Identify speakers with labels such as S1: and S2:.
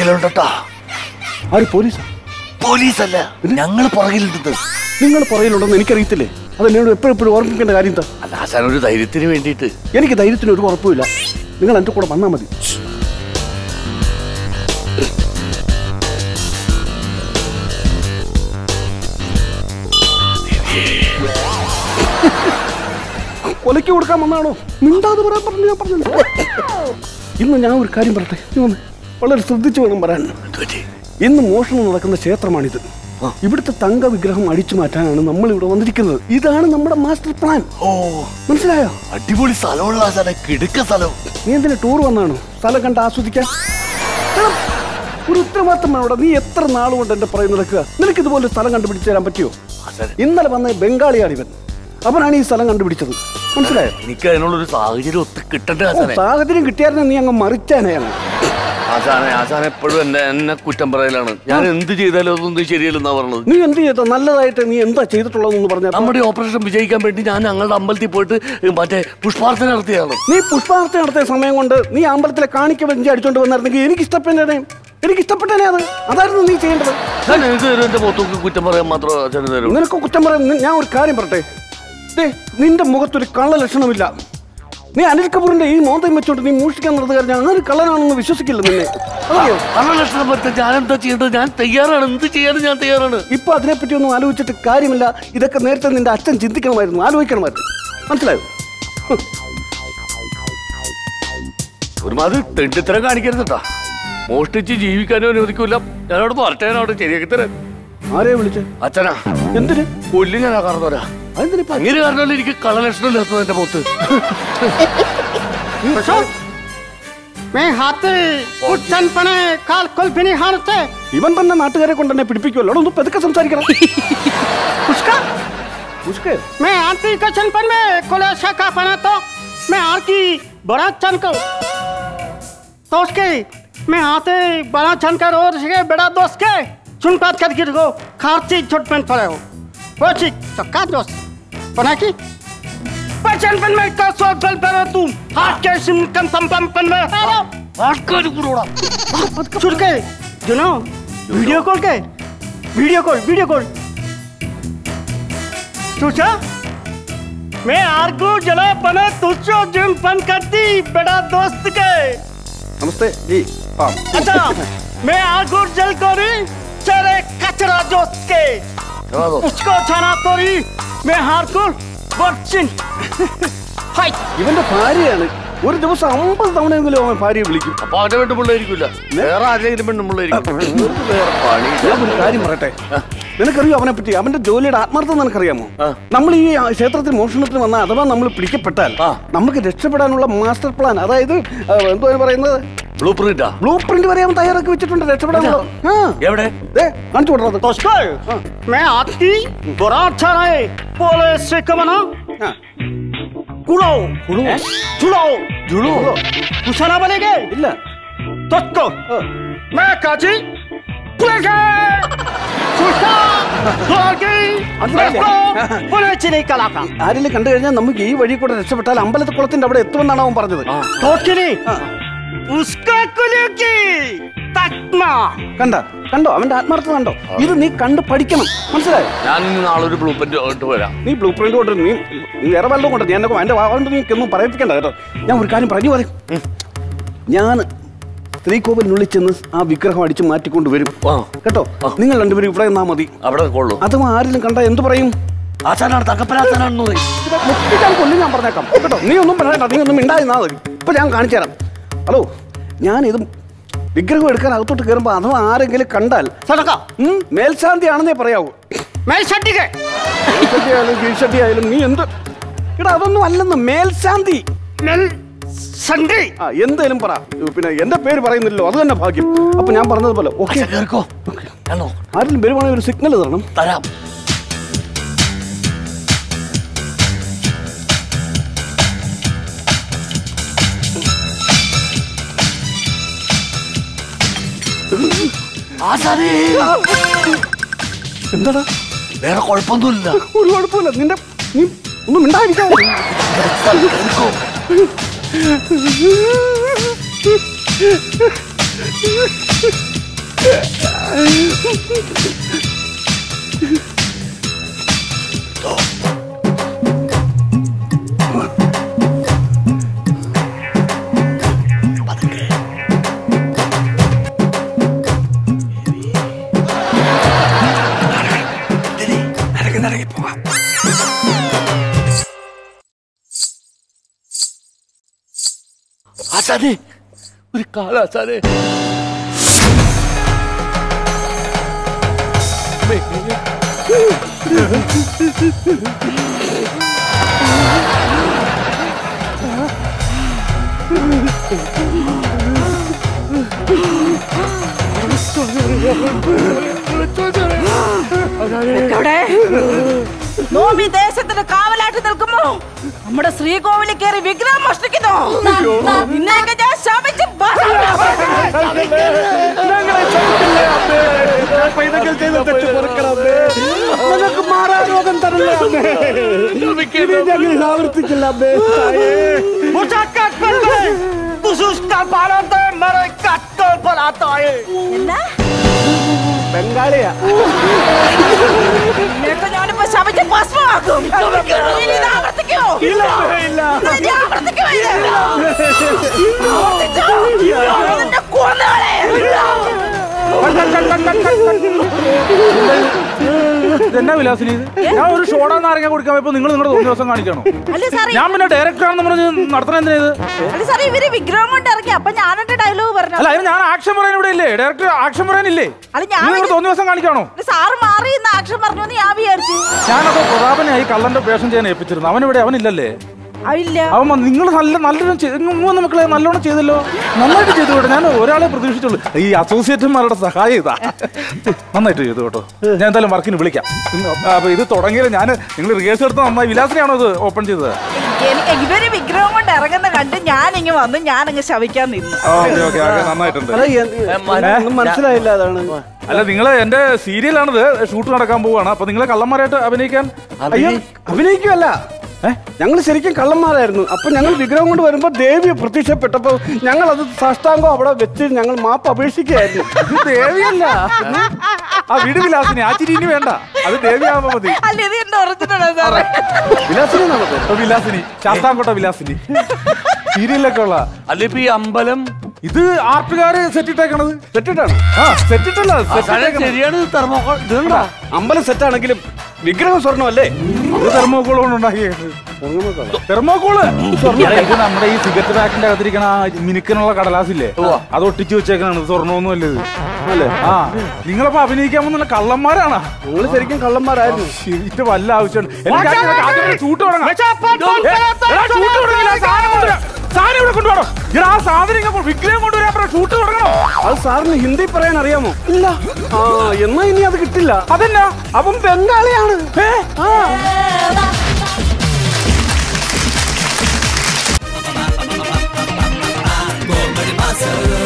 S1: പുറകിലുണ്ടട്ടാ
S2: ആര് പോലീസാ
S1: പോലീസല്ല ഞങ്ങൾ പുറകിലുണ്ട്
S2: നിങ്ങൾ പുറകിലുണ്ടെന്ന് എനിക്കറിയത്തില്ലേ അത് എന്നോട് എപ്പോഴെപ്പോഴും ഓർമ്മിക്കേണ്ട കാര്യം എന്താ
S1: അല്ല ആശാൻ ഒരു ധൈര്യത്തിന് വേണ്ടിയിട്ട്
S2: എനിക്ക് ധൈര്യത്തിന് ഒരു കുഴപ്പമില്ല നിങ്ങൾ എൻ്റെ കൂടെ വന്നാൽ മതി കൊലയ്ക്ക് കൊടുക്കാൻ വന്നാണോ മിണ്ടാതെ പറയാൻ പറഞ്ഞു ഞാൻ പറഞ്ഞു ഇന്ന് ഞാൻ ഒരു കാര്യം പറയട്ടെ നീ വന്ന് വളരെ ശ്രദ്ധിച്ചു വേണം പറയാൻ
S1: എന്ത് പറ്റി?
S2: ഇന്ന് മോഷണം നടക്കുന്ന ക്ഷേത്രമാണിത് ഇവിടുത്തെ തങ്ക വിഗ്രഹം അടിച്ചു മാറ്റാനാണ് നമ്മൾ ഇവിടെ വന്നിരിക്കുന്നത് ഇതാണ് നമ്മുടെ മാസ്റ്റർ പ്ലാൻ
S1: ഓ
S2: മനസ്സിലായോ
S1: അടിപൊളി സ്ഥലമുള്ള ആശാനെ കിടുക്ക സ്ഥലം
S2: നീ എന്തിനാ ടൂർ വന്നാണോ സ്ഥലം കണ്ട് ആസ്വദിക്കാൻ എടാ, ഒരു ഉത്തരവാദിത്തം വേണം ഇവിടെ. നീ എത്ര നാളുകൊണ്ട് എന്റെ പറയുന്ന നടക്കുക നിനക്ക് ഇതുപോലെ സ്ഥലം കണ്ടുപിടിച്ച് തരാൻ പറ്റുമോ
S1: ആശാൻ
S2: ഇന്നലെ വന്ന ബംഗാളിയാണ് ഇവൻ അവനാണ് ഈ സ്ഥലം കണ്ടുപിടിച്ചത് മനസ്സിലായോ
S1: എനിക്ക് അതിനുള്ളൊരു സാഹചര്യം ഒത്ത് കിട്ടണ്ടേ
S2: ഓ,
S1: ആശാനെ
S2: സാഹചര്യം കിട്ടിയായിരുന്നു നീ അങ്ങ് മറിച്ചാനെയാണ്
S1: ആശാനെ ആശാൻ എപ്പോഴും എന്നെ എന്നെ കുറ്റം പറയലാണ് ഞാൻ എന്ത് ചെയ്താലും അതൊന്നും ശരിയല്ലെന്നാ പറഞ്ഞത്
S2: നീ എന്ത് ചെയ്ത നല്ലതായിട്ട് നീ എന്താ ചെയ്തിട്ടുള്ളതെന്ന് പറഞ്ഞാൽ
S1: നമ്മുടെ ഓപ്പറേഷൻ വിജയിക്കാൻ വേണ്ടി ഞാൻ ഞങ്ങളുടെ അമ്പലത്തിൽ പോയിട്ട് മറ്റേ പുഷ്പാർത്ഥന നടത്തിയാണ്
S2: നീ പുഷ്പാർത്ഥന നടത്തിയ സമയം കൊണ്ട് നീ അമ്പലത്തിലെ കാണിക്ക വെഞ്ചി അടിച്ചോണ്ട് വന്നായിരുന്നെങ്കിൽ എനിക്ക് ഇഷ്ടപ്പെട്ടേനെ എനിക്ക് ഇഷ്ടപ്പെട്ടേനെ അത് അതായിരുന്നു നീ ചെയ്യേണ്ടത്
S1: ഞാൻ എനിക്ക് തരും എന്റെ മുഖത്തൊക്കെ കുറ്റം പറയാൻ മാത്രം അച്ഛന് തരും
S2: നിനക്ക് കുറ്റം പറയാൻ നി- ഞാൻ ഒരു കാര്യം പറട്ടെ ദേ നിന്റെ മുഖത്തൊരു കള്ള ലക്ഷണമില്ല നീ അനിൽ കപൂറിന്റെ ഈ മോന്തയും വെച്ചോണ്ട് നീ മൂഷിക്കാൻ നടന്നു കഴിഞ്ഞാൽ ആര് കള്ളനാണെന്ന് വിശ്വസിക്കില്ല നിന്നെ അറിയോ
S1: കള്ള ലക്ഷണം പറ്റാൻ ഞാൻ എന്താ ചെയ്യേണ്ടത് ഞാൻ തയ്യാറാണ് എന്ത് ചെയ്യാനും ഞാൻ തയ്യാറാണ്
S2: ഇപ്പൊ അതിനെപ്പറ്റി ഒന്നും ആലോചിച്ചിട്ട് കാര്യമില്ല ഇതൊക്കെ നേരത്തെ നിന്റെ അച്ഛൻ ചിന്തിക്കണമായിരുന്നു ആലോചിക്കണമായിരുന്നു മനസ്സിലായോ ഹ്.
S1: ഒരുമാതിരി തെണ്ടിത്തരം കാണിക്കരുത് കേട്ടാ മോഷ്ടിച്ച് ജീവിക്കാനും അനുവദിക്കൂല ഞാനോട് പറഞ്ഞാനോട് ശരിയാക്കി തരാം
S2: ആരെയാ വിളിച്ചേ
S1: അച്ഛനാ
S2: എന്തിന്
S1: കൊല്ലി ഞാനാ കാരണവരാ
S2: അതെന്തിനിപ്പ
S1: അങ്ങനെ കാരണമല്ല എനിക്ക് കള്ളലക്ഷണം ഇല്ലാത്തത് എന്റെ മുഖത്ത്
S3: मैं हाथी कुचन पने काल कुल फिनी हारते
S2: ഇവൻ തന്നെ നാട്ടുകാരെ കൊണ്ട് എന്നെ പിടിപ്പിക്കുമല്ലോ അവിടെ ഒന്ന് പെതുക്കെ സംസാരിക്കണം
S3: उसका
S2: ഉഷ്കേ
S3: मैं आंटी कचन पन में कोलेशा का पना तो मैं आरकी बड़ा चन को तो उसके मैं आते बड़ा चन कर और उसके बड़ा दोस्त के सुन पात कर गिर को खारती छोट पेन पड़े हो वो ठीक तो का दोस्त पना की पचन पन में का सो गल पर तू हाथ के सिम कम पम पम पन में हेलो
S1: ആൾക്കാർ കൂടെ
S3: सुन के सुनो वीडियो कॉल के वीडियो कॉल वीडियो कॉल तुझा मैं आर्गू जला बने तुझो जिम फन करती बड़ा दोस्त के
S2: നമസ്തേ ജി ആ
S3: अच्छा मैं आर्गू जल कोरी चले कचरा दोस्त के उसको छाना तोरी मैं हारकुर बच्चिन हाय
S2: ഇവന്റെ ഭാര്യയാണ് ഒരു ദിവസം അമ്പത് തവണയെങ്കിലും അവൻ ഭാര്യയെ വിളിക്കും
S1: അപ്പൊ അവന്റെ പെണ്ണു പിള്ളേരിക്കില്ല വേറെ ആരെങ്കിലും പെണ്ണു പിള്ളേരിക്കും വേറെ പണി
S2: ഞാൻ ഒരു കാര്യം പറയട്ടെ നിനക്കറിയോ അവനെ പറ്റി അവന്റെ ജോലിയുടെ ആത്മാർത്ഥം നിനക്കറിയാമോ നമ്മൾ ഈ ക്ഷേത്രത്തിൽ മോഷണത്തിന് വന്ന അഥവാ നമ്മൾ പിടിക്കപ്പെട്ടാൽ
S1: ആ.
S2: നമുക്ക് രക്ഷപ്പെടാനുള്ള മാസ്റ്റർ പ്ലാൻ അതായത് ആ, എന്തോ അതിന് പറയുന്നത്
S1: ബ്ലൂ പ്രിന്റാ
S2: ബ്ലൂ പ്രിന്റ് വരെ അവൻ തയ്യാറാക്കി വെച്ചിട്ടുണ്ട് രക്ഷപ്പെടാനുള്ള ആ.
S1: എവിടെ
S2: ദേ, കാണിച്ചു വിടറത്
S3: दोस्तों मैं आपकी बड़ा अच्छा रहे बोले से कमना कुड़ो
S2: കുളു.
S3: जुड़ो
S2: ജുളു.
S3: पूछना बनेगे
S2: ഇല്ല
S3: दोस्तों
S2: ആ.
S3: मैं काजी पुलेगे सुस्ता दोगी
S2: മനസ്സിലായില്ലേ?
S3: दोस्तों पुले चिनी कलाका
S2: ആരെങ്കിലും കണ്ടു കഴിഞ്ഞാൽ നമുക്ക് ഈ വഴി കൂടെ രക്ഷപ്പെട്ടാൽ അമ്പലത്തെ കുളത്തിന്റെ അവിടെ എത്തുമെന്നാണ് അവൻ പറഞ്ഞത്
S3: दोस्ती
S2: ആ.
S3: उसका कुलेगी तकमा
S2: കണ്ട കണ്ടോ അവന്റെ ആത്മാർത്ഥത കണ്ടോ ഇത് നീ കണ്ട് പഠിക്കണം മനസ്സിലായോ
S1: ഞാൻ ഇന്ന് നാളെ ഒരു ബ്ലൂ പ്രിന്റ് ഇട്ട് വരാം
S2: നീ ബ്ലൂ പ്രിന്റ് കൊണ്ട് നീ നീ വേറെ വല്ലതും കൊണ്ട് ഞാൻ എന്റെ വാണ്ട് നീ ഒന്നും പറയിപ്പിക്കണ്ട കേട്ടോ ഞാൻ ഒരു കാര്യം പറഞ്ഞു പറയും ഞാൻ ശ്രീകോവിലിനുള്ളിൽ ചെന്ന് ആ വിഗ്രഹം അടിച്ച് മാറ്റിക്കൊണ്ട് വരും
S1: ആ.
S2: കേട്ടോ നിങ്ങൾ രണ്ടുപേരും ഇവിടെ നിന്നാ മതി
S1: അവിടെ കൊള്ളു
S2: അതും ആരെങ്കിലും കണ്ട എന്ത് പറയും
S1: ആശാനാണ് തകപ്പനാശാനാണെന്ന് പറയും
S2: ഇത് മുട്ടി ഞാൻ കൊല്ലും ഞാൻ പറഞ്ഞേക്കാം കേട്ടോ നീ ഒന്നും പറയണ്ട നീ ഒന്നും മിണ്ടായിരുന്നാ മതി ഇപ്പൊ ഞാൻ കാണിച്ചു തരാം ഹലോ ഞാൻ ഇത് വിഗ്രഹം എടുക്കാൻ അകത്തോട്ട് കയറുമ്പോ അഥവാ ആരെങ്കിലും കണ്ടാൽ
S3: सड़का
S2: ഉം, മേൽശാന്തി ആണെന്നേ പറയാവൂ
S3: मैं छठी के
S2: മേൽശാന്തി ആയാലും കീഴ്ശാന്തി ആയാലും നീ എന്ത് എടാ അതൊന്നും അല്ലെന്ന് മേൽശാന്തി
S3: मेल संडी
S2: ആ എന്തേലും പറ പിന്നെ എന്റെ പേര് പറയുന്നില്ലല്ലോ അത് തന്നെ ഭാഗ്യം അപ്പൊ ഞാൻ പറഞ്ഞതുപോലെ ഓക്കെ
S1: ആശാൻ കേറിക്കോ ഞാൻ നോ-
S2: ആരെങ്കിലും വരുവാണെങ്കിൽ ഒരു സിഗ്നൽ തരണം
S1: തരാം ആശാനേ
S2: എന്താടാ
S1: വേറെ കുഴപ്പമൊന്നുമില്ല
S2: ഒരു കുഴപ്പമില്ല നിന്റെ നീ ഒന്നും മിണ്ടായിരിക്കാവോ
S1: കേറിക്കോ. ആശാനെ ഒരു കാലം ആശാനെ
S4: എവിടെ നോമി ദേശത്തിന് കാവലായിട്ട് നിൽക്കുമ്പോ നമ്മുടെ ശ്രീകോവിലിൽ കയറി വിഗ്രഹം മോഷ്ടിക്കുന്നു നിന്നെയൊക്കെ ഞാൻ ശമിച്ച്
S2: പൈതങ്ങൾ ചെയ്ത തെറ്റ് പൊറുക്കണം അമ്മേ. ഞങ്ങൾക്ക് മാറാരോഗം തരല്ലേ അമ്മേ ഇനി ഞങ്ങൾ ആവർത്തിക്കില്ല അമ്മേ തായേ
S3: मुझे कट कर दे तू उसका बालों से मेरे कट कर पर आता है
S4: എന്നാ
S2: ബംഗാളിയാ
S4: നിന്നെയൊക്കെ ഞാനിപ്പോ ശമിച്ച് ഭസ്മമാക്കും ഇനി ഇത് ആവർത്തിക്കോ
S2: ഇല്ല അമ്മേ, ഇല്ല
S4: ഇനി ആവർത്തിക്കോ ഇത്? ആവർത്തിച്ചോ? നിന്നെ കൊന്നുകളയും.
S5: ഇതെന്നാ വിലാസിനി ഇത് ഞാൻ ഒരു ഷോടാ നാരങ്ങ കുടിക്കാൻ പോയപ്പോ നിങ്ങൾ നിങ്ങളുടെ തോന്നിയ ദിവസം കാണിക്കണോ
S4: അല്ല സാറേ
S5: ഞാൻ പിന്നെ ഡയറക്ടർ ആണെന്ന് പറഞ്ഞ് നടത്തണ എന്തിനാ ഇത്
S4: അല്ല സാറേ ഇവര് വിഗ്രഹം കൊണ്ട് ഇറങ്ങി അപ്പൊ ഞാനെന്റെ ഡയലോഗ് പറഞ്ഞു
S5: അല്ല അതിന് ഞാൻ ആക്ഷൻ പറയാൻ ഇവിടെ ഇല്ലേ ഡയറക്ടർ ആക്ഷൻ പറയാനില്ലേ
S4: അല്ല, ഞാൻ
S5: നിങ്ങൾ
S4: ഇത്-
S5: തോന്നിയ ദിവസം കാണിക്കാണോ
S4: സാറ് മാറി ഇന്ന് ആക്ഷൻ പറഞ്ഞു എന്ന് ഞാൻ വിചാരിച്ചു
S5: ഞാനത് പ്രതാപനെ ഈ കള്ളന്റെ വേഷം ചെയ്യാൻ ഏൽപ്പിച്ചിരുന്നു അവൻ ഇവിടെ അവനില്ലല്ലേ
S4: അതില്ല
S5: അവൻ നിങ്ങൾ നല്ല നല്ലോണം ചെയ്ത് മൂന്ന് മക്കളെ നല്ലോണം ചെയ്തല്ലോ നന്നായിട്ട് ചെയ്തു കേട്ടോ ഞാൻ ഒരാളെ പ്രതീക്ഷിച്ചുള്ളൂ ഈ അസോസിയേറ്റന്മാരുടെ സഹായം ഇതാ നന്നായിട്ട് ചെയ്തു കേട്ടോ ഞാൻ എന്തായാലും വർക്കിന് വിളിക്കാം ഇന്ന് അപ്പൊ ഇത് തുടങ്ങിയത് ഞാൻ നിങ്ങൾ റിഹേഴ്സൽ എടുത്ത നന്നായി വിലാസിനെയാണോ ഇത് ഓപ്പൺ ചെയ്തത്
S4: എനിക്ക് ഇവര് വിഗ്രഹം കൊണ്ട് ഇറങ്ങുന്ന കണ്ട് ഞാൻ ഇങ്ങ് വന്ന് ഞാൻ അങ്ങ് ശവിക്കാൻ നിന്നു
S5: ഓക്കെ ഓക്കെ നന്നായിട്ടുണ്ട്
S2: അല്ല എ- ഒന്നും മനസ്സിലായില്ല അതാണ്
S5: അല്ല നിങ്ങൾ എന്റെ സീരിയലാണിത് ഷൂട്ട് നടക്കാൻ പോവാണ് അപ്പൊ നിങ്ങളെ കള്ളന്മാരായിട്ട് അഭിനയിക്കാൻ
S2: അയ്യോ അഭിനയിക്കുമല്ല ഞങ്ങൾ ശരിക്കും കള്ളന്മാരായിരുന്നു അപ്പൊ ഞങ്ങൾ വിഗ്രഹം കൊണ്ട് വരുമ്പോ ദേവി പ്രത്യക്ഷപ്പെട്ടപ്പോ ഞങ്ങൾ അത് സാഷ്ടാംഗം അവിടെ വെച്ച് ഞങ്ങൾ മാപ്പ് അപേക്ഷിക്കുകയായിരുന്നു
S5: ഇത് ദേവിയല്ല ആ വീട് വിലാസിനി ആ ചിരി ഇനി വേണ്ട അത് ദേവിയാവുമ്പോ മതി
S4: അല്ല ഇത് എന്റെ ഒറിജിനൽ സാറേ
S2: വിലാസിനി എന്നാണ് പേര്.
S5: ഓ, വിലാസിനി ശാസ്താംകോട്ട വിലാസിനി സീരിയലൊക്കെ ഉള്ള
S1: അല്ല ഇപ്പൊ ഈ അമ്പലം
S5: ഇത് ആർട്ടുകാര് സെറ്റ് ഇട്ടേക്കണത്
S2: സെറ്റിട്ടാണ്
S5: ആ സെറ്റ് ഇട്ടല്ല സെറ്റ്
S1: ആശാനെ
S5: ഇട്ടേക്കണത്
S1: ശരിയാണ് തെർമോക്കോൾ ഇതുണ്ടോ
S2: അമ്പലം സെറ്റാണെങ്കിലും വിഗ്രഹം സ്വർണ്ണമല്ലേ
S5: ഇത് തെർമോക്കോൾ കൊണ്ട് ഉണ്ടാക്കിയത് തെർമോക്കോള് ഇത് നമ്മുടെ ഈ സിഗരറ്റ് പാക്കിന്റെ അകത്തിരിക്കണ ആ മിനുക്കനുള്ള കടലാസില്ലേ അത് ഒട്ടിച്ചു വെച്ചേക്കാണ് സ്വർണ്ണമൊന്നും അല്ല ഇത്
S2: അല്ലേ
S5: ആ നിങ്ങളപ്പോ അഭിനയിക്കാൻ പോകുന്ന കള്ളന്മാരാണ്
S2: ഞങ്ങൾ ശരിക്കും കള്ളന്മാരായിരുന്നു
S5: ഇത് വല്ല ആവശ്യമുണ്ട് എനിക്ക് ആദ്യം- ആദ്യം ഷൂട്ട് തുടങ്ങാം
S3: बेटा पट
S5: ഏ, എടാ, ഷൂട്ട് തുടങ്ങില്ല സാധനം കൊണ്ടുവരാം സാധനം ഇവിടെ കൊണ്ടുപോകണം ഇവിടെ ആ സാധനം ഇങ്ങ് വിഗ്രഹം കൊണ്ടുവരാൻ അപ്പുറം ഷൂട്ട് തുടങ്ങണം
S2: അത് സാറിന് ഹിന്ദി പറയാൻ അറിയാമോ ഇല്ല ആ എന്നാ ഇനി അത് കിട്ടില്ല
S5: അതെന്നാ
S2: അവൻ ബംഗാളിയാണ്
S5: ഏ?
S6: Masala